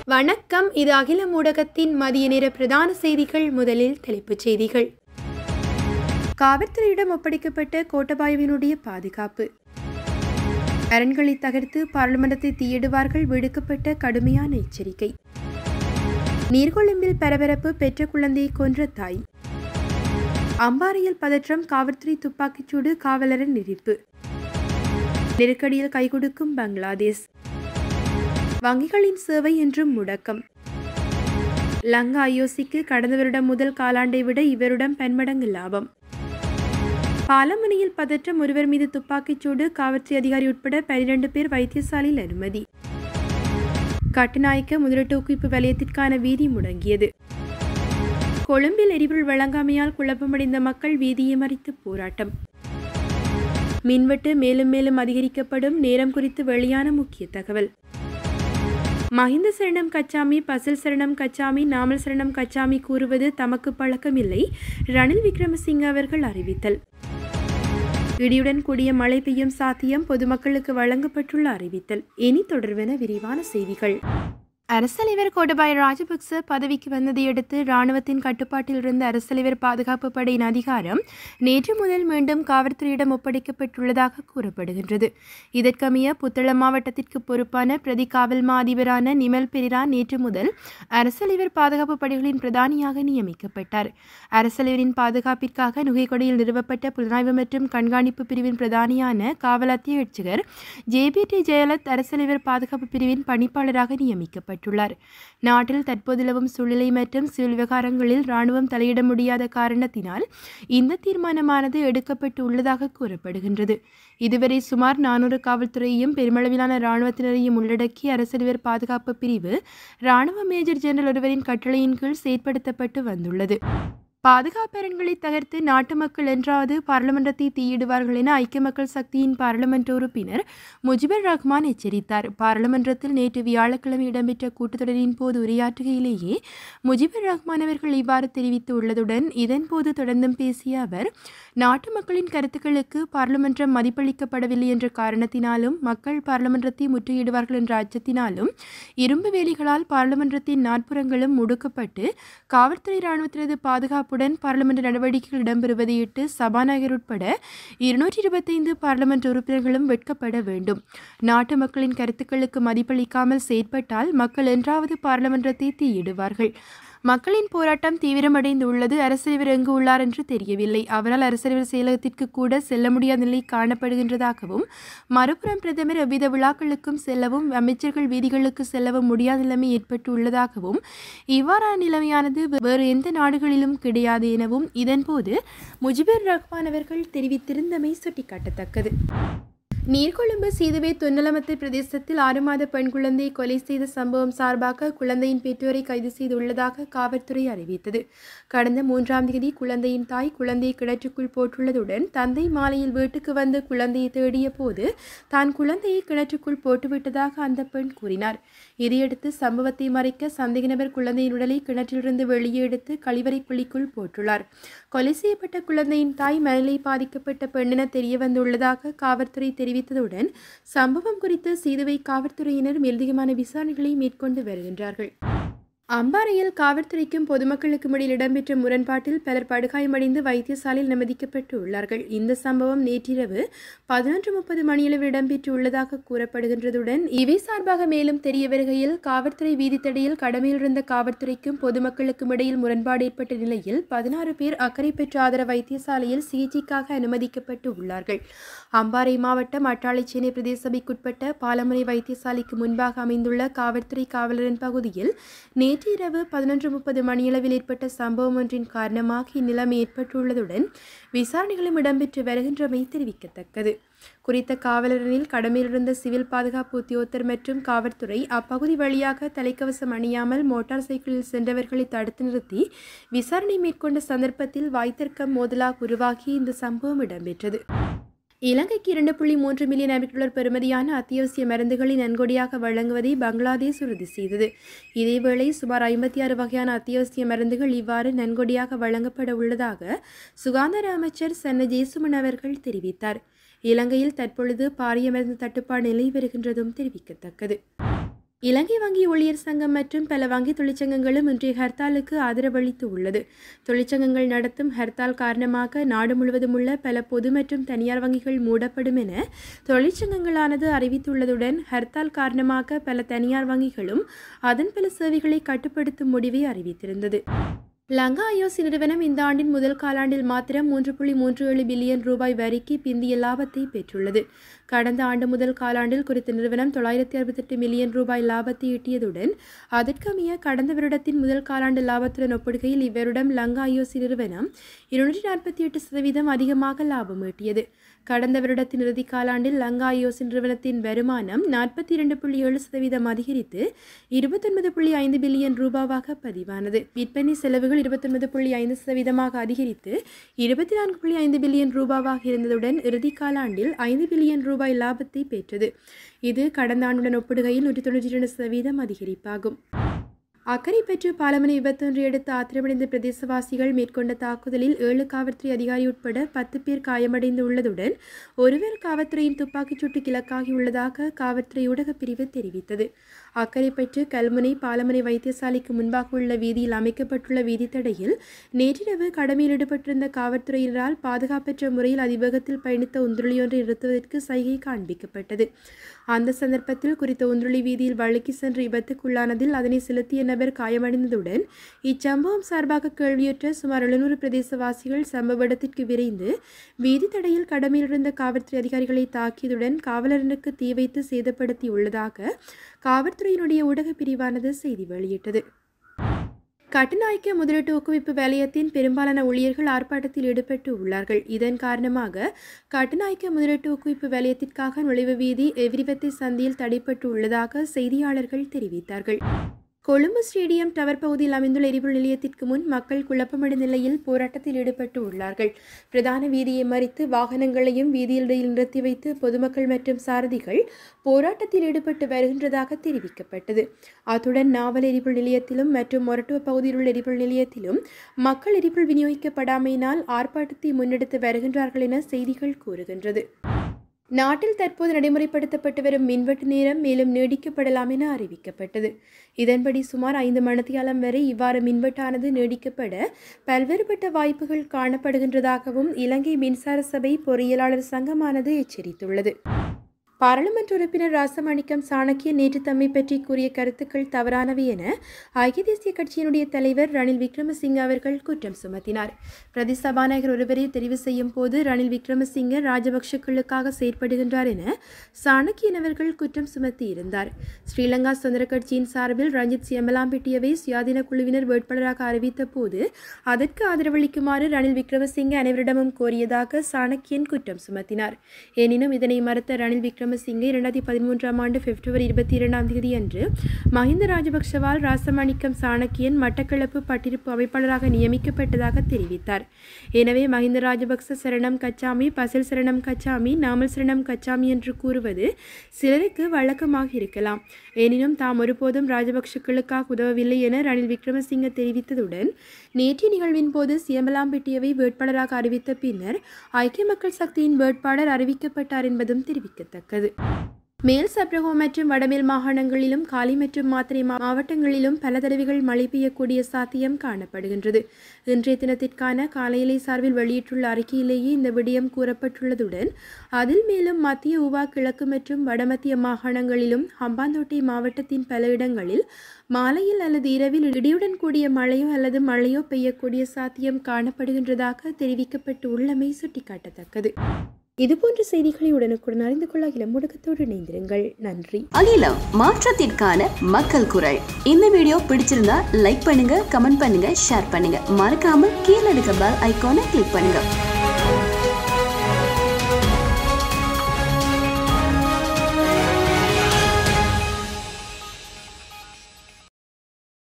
வணக்கம் இது அகில ஊடகத்தின் மதிய நேர பிரதான செய்திகள் முதலில் தலைப்புச் செய்திகள் காவல்துறையிடம் ஒப்படைக்கப்பட்ட கோட்டபாயவினுடைய பாதுகாப்பு அரண்களை தகர்த்து பார்லிமெண்டத்தை தீயிடுவார்கள் விடுக்கப்பட்ட கடுமையான எச்சரிக்கை நீர்கொழும்பில் பரபரப்பு பெற்ற குழந்தையை கொன்ற தாய் அம்பாறையில் பதற்றம் காவல்துறை துப்பாக்கிச்சூடு காவலரின் நெரிப்பு நெருக்கடியில் கைகொடுக்கும் பங்களாதேஷ் வங்கிகளின் சேவை என்றும் முடக்கம் லங்கா ஐஓசிக்கு கடந்த வருடம் முதல் காலாண்டை விட இவரிடம் பன்மடங்கு லாபம் பாலமுனையில் பதற்றம் ஒருவர் மீது துப்பாக்கிச்சூடு காவல்துறை அதிகாரி உட்பட பனிரெண்டு பேர் வைத்தியசாலையில் அனுமதி கட்டுநாயக்க முதலீட்டு ஊக்குவிப்பு வலயத்திற்கான வீதி முடங்கியது கொழும்பில் எரிபொருள் வழங்காமையால் குழப்பமடைந்த மக்கள் வீதியை மறித்து போராட்டம் மின்வெட்டு மேலும் மேலும் அதிகரிக்கப்படும் நேரம் குறித்து வெளியான முக்கிய தகவல் மஹிந்த சரணம் கச்சாமி பசில் சரணம் கச்சாமி நாமல் சரணம் கச்சாமி கூறுவது தமக்கு பழக்கமில்லை ரணில் விக்ரமசிங்க அவர்கள் அறிவித்தல் இடியுடன் கூடிய மழை பெய்யும் சாத்தியம் பொதுமக்களுக்கு வழங்கப்பட்டுள்ள அறிவித்தல் இனி தொடர்வென விரிவான செய்திகள் அரசலைவர் கோடபாய ராஜபக்ச பதவிக்கு வந்ததையடுத்து ராணுவத்தின் கட்டுப்பாட்டில் இருந்த அரசலைவர் பாதுகாப்பு படையின் அதிகாரம் நேற்று முதல் மீண்டும் காவல்துறையிடம் ஒப்படைக்கப்பட்டுள்ளதாக கூறப்படுகின்றது இதற்கமைய புத்தளம் மாவட்டத்திற்கு பொறுப்பான பிரதி காவல் மா அதிபரான நிமல் பெரிரா நேற்று முதல் அரசலைவர் பாதுகாப்பு படைகளின் பிரதானியாக நியமிக்கப்பட்டார் அரசலைவரின் பாதுகாப்பிற்காக நுகைக்கொடையில் நிறுவப்பட்ட புலனாய்வு மற்றும் கண்காணிப்பு பிரிவின் பிரதானியான காவல் அத்தியட்சகர் ஜேபிடி ஜெயலத் அரசலைவர் பாதுகாப்பு பிரிவின் பணிப்பாளராக நியமிக்கப்பட்டார் தெரிவிக்கப்பட்டுள்ளார் நாட்டில் தற்போது நிலவும் சூழ்நிலை மற்றும் சிவில் விவகாரங்களில் ராணுவம் தலையிட முடியாத காரணத்தினால் இந்த தீர்மானமானது எடுக்கப்பட்டு உள்ளதாக கூறப்படுகின்றது இதுவரை சுமார் நானூறு காவல்துறையையும் பெருமளவிலான இராணுவத்தினரையும் உள்ளடக்கி அரசியல்வர் பாதுகாப்பு பிரிவு இராணுவ மேஜர் ஜெனரல் ஒருவரின் கட்டளையின் கீழ் செயற்படுத்தப்பட்டு வந்துள்ளது பாதுகாப்பரன்களை தகர்த்து நாட்டு மக்கள் என்றாவது பாராளுமன்றத்தை தீயிடுவார்கள் என ஐக்கிய மக்கள் சக்தியின் பாராளுமன்ற உறுப்பினர் முஜிபுர் ரஹ்மான் எச்சரித்தார் பாராளுமன்றத்தில் நேற்று வியாழக்கிழமை இடம்பெற்ற கூட்டத்தொடரின் போது உரையாற்றுகையிலேயே முஜிபுர் ரஹ்மான் அவர்கள் இவ்வாறு தெரிவித்து உள்ளதுடன் இதன்போது தொடர்ந்தும் பேசிய அவர் நாட்டு மக்களின் கருத்துக்களுக்கு பாராளுமன்றம் மதிப்பளிக்கப்படவில்லை என்ற காரணத்தினாலும் மக்கள் பாராளுமன்றத்தை முற்றுகையிடுவார்கள் என்ற அச்சத்தினாலும் இரும்பு வேலிகளால் பாராளுமன்றத்தின் நாட்புறங்களும் முடுக்கப்பட்டு காவல்துறை இராணுவத்தினது பாதுகாப்பு பாதுகாப்புடன் பாராளுமன்ற நடவடிக்கைகள் இடம்பெறுவதையிட்டு சபாநாயகர் உட்பட இருநூற்றி இருபத்தைந்து பாராளுமன்ற உறுப்பினர்களும் வெட்கப்பட வேண்டும் நாட்டு மக்களின் கருத்துக்களுக்கு மதிப்பளிக்காமல் செயற்பட்டால் மக்கள் என்றாவது பாராளுமன்றத்தை தீயிடுவார்கள் மக்களின் போராட்டம் தீவிரமடைந்து உள்ளது அரசறிவர் எங்கு உள்ளார் என்று தெரியவில்லை அவரால் அரசறிவர் செயலகத்திற்கு கூட செல்ல முடியாத நிலை காணப்படுகின்றதாகவும் மறுபுறம் பிரதமர் எவ்வித விழாக்களுக்கும் செல்லவும் அமைச்சர்கள் வீதிகளுக்கு செல்லவும் முடியாத நிலைமை ஏற்பட்டு உள்ளதாகவும் இவ்வாறான நிலைமையானது வேறு எந்த நாடுகளிலும் கிடையாது எனவும் இதன்போது முஜிபுர் ரஹ்மான் அவர்கள் தெரிவித்திருந்தமை சுட்டிக்காட்டத்தக்கது நீர்கொழும்பு சீதுவே தொன்னலமத்தை பிரதேசத்தில் ஆறு மாத பெண் குழந்தையை கொலை செய்த சம்பவம் சார்பாக குழந்தையின் பெற்றோரை கைது செய்துள்ளதாக காவல்துறை அறிவித்தது கடந்த மூன்றாம் தேதி குழந்தையின் தாய் குழந்தையை கிணற்றுக்குள் போட்டுள்ளதுடன் தந்தை மாலையில் வீட்டுக்கு வந்து குழந்தையை தேடிய போது தான் குழந்தையை கிணற்றுக்குள் போட்டுவிட்டதாக அந்த பெண் கூறினார் இதையடுத்து சம்பவத்தை மறைக்க சந்தேக நபர் குழந்தையின் உடலை கிணற்றிலிருந்து வெளியே எடுத்து கழிவறை குழிக்குள் போட்டுள்ளார் கொலை செய்யப்பட்ட குழந்தையின் தாய் மனநிலை பாதிக்கப்பட்ட பெண்ணென தெரிய வந்துள்ளதாக காவல்துறை தெரிவித்ததுடன் சம்பவம் குறித்து சீதுவை காவல்துறையினர் மேலதிகமான விசாரணைகளை மேற்கொண்டு வருகின்றார்கள் அம்பாறையில் காவல்துறைக்கும் பொதுமக்களுக்கும் இடையில் இடம்பெற்ற முரண்பாட்டில் பலர் படுகாயமடைந்து வைத்தியசாலையில் அனுமதிக்கப்பட்டு உள்ளார்கள் இந்த சம்பவம் நேற்றிரவு பதினொன்று முப்பது மணியளவில் இடம்பெற்று உள்ளதாக கூறப்படுகின்றதுடன் இவை சார்பாக மேலும் தெரிய வருகையில் காவல்துறை வீதித்தடையில் கடமையில் இருந்த காவல்துறைக்கும் பொதுமக்களுக்கும் இடையில் முரண்பாடு ஏற்பட்ட நிலையில் பதினாறு பேர் அக்கறை பெற்ற ஆதர வைத்தியசாலையில் சிகிச்சைக்காக அனுமதிக்கப்பட்டு உள்ளார்கள் அம்பாறை மாவட்டம் அட்டாளைச்சேனை பிரதேச சபைக்குட்பட்ட பாலமுனை வைத்தியசாலைக்கு முன்பாக அமைந்துள்ள காவல்துறை காவலரின் பகுதியில் நேற்று இரவு பதினொன்று முப்பது மணியளவில் ஏற்பட்ட சம்பவம் ஒன்றின் காரணமாக இந்நிலைமை ஏற்பட்டுள்ளதுடன் விசாரணைகளும் இடம்பெற்று வருகின்றமை தெரிவிக்கத்தக்கது குறித்த காவலரனில் கடமையில் இருந்த சிவில் பாதுகாப்பு உத்தியோகத்தர் மற்றும் காவல்துறை அப்பகுதி வழியாக தலைக்கவசம் அணியாமல் மோட்டார் சைக்கிளில் சென்றவர்களை தடுத்து நிறுத்தி விசாரணை மேற்கொண்ட சந்தர்ப்பத்தில் வாய்த்தர்க்கம் மோதலாக உருவாகி இந்த சம்பவம் இடம்பெற்றது இலங்கைக்கு இரண்டு புள்ளி மூன்று மில்லியன் அமெரிக்க டாலர் பெறுமதியான அத்தியாவசிய மருந்துகளை நன்கொடையாக வழங்குவதை பங்களாதேஷ் உறுதி செய்தது இதேவேளை சுமார் ஐம்பத்தி ஆறு வகையான அத்தியாவசிய மருந்துகள் இவ்வாறு நன்கொடையாக வழங்கப்பட உள்ளதாக சுகாதார அமைச்சர் சன்ன ஜெயசுமன் அவர்கள் தெரிவித்தார் இலங்கையில் தற்பொழுது பாரிய மருந்து தட்டுப்பாடு நிலை வருகின்றதும் தெரிவிக்கத்தக்கது இலங்கை வங்கி ஊழியர் சங்கம் மற்றும் பல வங்கி தொழிற்சங்கங்களும் இன்றைய ஹர்த்தாலுக்கு ஆதரவளித்து உள்ளது தொழிற்சங்கங்கள் நடத்தும் ஹர்த்தால் காரணமாக நாடு முழுவதும் உள்ள பல பொது மற்றும் தனியார் வங்கிகள் மூடப்படும் என தொழிற்சங்கங்களானது அறிவித்துள்ளதுடன் ஹர்த்தால் காரணமாக பல தனியார் வங்கிகளும் அதன் பல சேவைகளை கட்டுப்படுத்தும் முடிவை அறிவித்திருந்தது லங்கா ஐஓசி நிறுவனம் இந்த ஆண்டின் முதல் காலாண்டில் மாத்திரம் மூன்று புள்ளி மூன்று ஏழு பில்லியன் ரூபாய் வரிக்கு பிந்திய லாபத்தை பெற்றுள்ளது கடந்த ஆண்டு முதல் காலாண்டில் குறித்த நிறுவனம் தொள்ளாயிரத்தி அறுபத்தெட்டு மில்லியன் ரூபாய் லாபத்தை ஈட்டியதுடன் அதற்கமைய கடந்த வருடத்தின் முதல் காலாண்டு லாபத்துடன் ஒப்பிடுகையில் இவ்வருடம் லங்கா ஐஓசி நிறுவனம் இருநூற்றி நாற்பத்தி எட்டு சதவீதம் அதிகமாக லாபம் ஈட்டியது கடந்த வருடத்தின் இறுதி காலாண்டில் லங்கா ஐஓசி நிறுவனத்தின் வருமானம் நாற்பத்தி இரண்டு புள்ளி ஏழு சதவீதம் அதிகரித்து இருபத்தொன்பது புள்ளி ஐந்து பில்லியன் ரூபாவாக பதிவானது விற்பனை செலவுகள் இருபத்தொன்பது புள்ளி ஐந்து சதவீதமாக அதிகரித்து இருபத்தி நான்கு புள்ளி ஐந்து பில்லியன் ரூபாவாக இருந்ததுடன் இறுதி காலாண்டில் ஐந்து பில்லியன் ரூபாய் லாபத்தை பெற்றது இது கடந்த ஆண்டுடன் ஒப்பிடுகையில் நூற்றி தொண்ணூற்றி இரண்டு சதவீதம் அதிகரிப்பாகும் அக்கறை பெற்று பாலமனை விபத்தொன்று எடுத்து ஆத்திரமடைந்த பிரதேசவாசிகள் மேற்கொண்ட தாக்குதலில் ஏழு காவல்துறை அதிகாரி உட்பட பத்து பேர் காயமடைந்து உள்ளதுடன் ஒருவர் காவல்துறையின் துப்பாக்கிச் சூட்டுக்கு இலக்காகியுள்ளதாக காவல்துறை ஊடகப் பிரிவு தெரிவித்தது அக்கறை பெற்று கல்முனை பாலமனை வைத்தியசாலைக்கு முன்பாக உள்ள வீதியில் அமைக்கப்பட்டுள்ள வீதி தடையில் நேற்றிரவு கடமையில் ஈடுபட்டிருந்த காவல்துறையினரால் பாதுகாப்பற்ற முறையில் அதிவேகத்தில் பயணித்த உந்துருளியொன்றை நிறுத்துவதற்கு சைகை காண்பிக்கப்பட்டது அந்த சந்தர்ப்பத்தில் குறித்த உந்துருளி வீதியில் வழுக்கி சென்று விபத்துக்குள்ளானதில் அதனை செலுத்திய நபர் காயமடைந்ததுடன் இச்சம்பவம் சார்பாக கேள்வியுற்ற சுமார் எழுநூறு பிரதேசவாசிகள் சம்பவ இடத்திற்கு விரைந்து வீதி தடையில் கடமையில் இருந்த காவல்துறை அதிகாரிகளை தாக்கியதுடன் காவலரனுக்கு தீ வைத்து சேதப்படுத்தியுள்ளதாக காவல்துறையினுடைய ஊடகப் பிரிவானது செய்தி வெளியிட்டது கட்டுநாயக்க முதலீட்டு ஊக்குவிப்பு வேலையத்தின் பெரும்பாலான ஊழியர்கள் ஆர்ப்பாட்டத்தில் ஈடுபட்டு உள்ளார்கள் இதன் காரணமாக கட்டுநாயக்க முதலீட்டு ஊக்குவிப்பு வேலையத்திற்காக நுழைவு வீதி எவ்ரிவத்தை சந்தியில் தடைப்பட்டு உள்ளதாக செய்தியாளர்கள் தெரிவித்தார்கள் கொழும்பு ஸ்டேடியம் டவர் பகுதியில் அமைந்துள்ள எரிபொருள் நிலையத்திற்கு முன் மக்கள் குழப்பமடைந்த நிலையில் போராட்டத்தில் ஈடுபட்டு உள்ளார்கள் பிரதான வீதியை மறித்து வாகனங்களையும் வீதியில் நிறுத்தி வைத்து பொதுமக்கள் மற்றும் சாரதிகள் போராட்டத்தில் ஈடுபட்டு வருகின்றதாக தெரிவிக்கப்பட்டது அத்துடன் நாவல் எரிபொருள் நிலையத்திலும் மற்றும் மொரட்டுவ பகுதியில் உள்ள எரிபொருள் நிலையத்திலும் மக்கள் எரிபொருள் விநியோகிக்கப்படாமையினால் ஆர்ப்பாட்டத்தை முன்னெடுத்து வருகின்றார்கள் என செய்திகள் கூறுகின்றது நாட்டில் தற்போது நடைமுறைப்படுத்தப்பட்டு வரும் மின்வெட்டு நேரம் மேலும் நீடிக்கப்படலாம் என அறிவிக்கப்பட்டது இதன்படி சுமார் ஐந்து மணத்தியாலம் வரை இவ்வாறு மின்வெட்டானது நீடிக்கப்பட பல்வேறுபட்ட வாய்ப்புகள் காணப்படுகின்றதாகவும் இலங்கை மின்சார சபை பொறியியலாளர் சங்கமானது எச்சரித்துள்ளது பாராளுமன்ற உறுப்பினர் ராசமாணிக்கம் சாணக்கிய நேற்று தம்மை பற்றி கூறிய கருத்துக்கள் தவறானவை என ஐக்கிய தேசிய கட்சியினுடைய தலைவர் ரணில் விக்ரமசிங்க அவர்கள் குற்றம் சுமத்தினார் பிரதி சபாநாயகர் ஒருவரை தெரிவு செய்யும் போது ரணில் விக்ரமசிங்க ராஜபக்ஷக்களுக்காக செயற்படுகின்றார் என சாணக்கியன் அவர்கள் குற்றம் சுமத்தி இருந்தார் ஸ்ரீலங்கா சுதந்திர கட்சியின் சார்பில் ரஞ்சித் சியம்பலாம்பெட்டியவை சுயாதீன குழுவினர் வேட்பாளராக அறிவித்த போது அதற்கு ஆதரவளிக்குமாறு ரணில் விக்ரமசிங்க அனைவரிடமும் கோரியதாக சாணக்கியன் குற்றம் சுமத்தினார் எனினும் இதனை மறுத்த ரணில் விக்ரம விக்ரமசிங்கே இரண்டாயிரத்தி பதிமூன்றாம் ஆண்டு பிப்ரவரி இருபத்தி இரண்டாம் தேதி அன்று மஹிந்த ராஜபக்சவால் ராசமாணிக்கம் சாணக்கியன் மட்டக்களப்பு பட்டிருப்பு அமைப்பாளராக நியமிக்கப்பட்டதாக தெரிவித்தார் எனவே மஹிந்த ராஜபக்ச சரணம் கச்சாமி பசில் சரணம் கச்சாமி நாமல் சரணம் கச்சாமி என்று கூறுவது சிலருக்கு வழக்கமாக இருக்கலாம் எனினும் தாம் ஒருபோதும் ராஜபக்சக்களுக்காக உதவவில்லை என ரணில் விக்ரமசிங்க தெரிவித்ததுடன் நேற்றைய நிகழ்வின் போது சியம்பலாம்பெட்டியவை வேட்பாளராக அறிவித்த பின்னர் ஐக்கிய மக்கள் சக்தியின் வேட்பாளர் அறிவிக்கப்பட்டார் என்பதும் தெரிவிக்கத்தக்கது மேல் சப்ரகோ மற்றும் வடமேல் மாகாணங்களிலும் காலி மற்றும் மாத்திரை மாவட்டங்களிலும் பல தடவைகள் மழை பெய்யக்கூடிய சாத்தியம் காணப்படுகின்றது இன்றைய தினத்திற்கான காலையிலை சார்பில் வெளியிட்டுள்ள அறிக்கையிலேயே இந்த விடயம் கூறப்பட்டுள்ளதுடன் அதில் மேலும் மத்திய உவா கிழக்கு மற்றும் வடமத்திய மாகாணங்களிலும் ஹம்பாந்தோட்டை மாவட்டத்தின் பல இடங்களில் மாலையில் அல்லது இரவில் இடியுடன் கூடிய மழையோ அல்லது மழையோ பெய்யக்கூடிய சாத்தியம் காணப்படுகின்றதாக தெரிவிக்கப்பட்டு உள்ளமை சுட்டிக்காட்டத்தக்கது இதுபோன்ற செய்திகளை உடனுக்குடன் அறிந்து கொள்ள இளமுடக்கத்தோடு இணைந்திருங்கள் நன்றி அகிலம் மாற்றத்திற்கான மக்கள் குரல் இந்த வீடியோ பிடிச்சிருந்தா லைக் பண்ணுங்க கமெண்ட் பண்ணுங்க ஷேர் பண்ணுங்க மறக்காம கீழே இருக்க பெல் ஐகானை கிளிக் பண்ணுங்க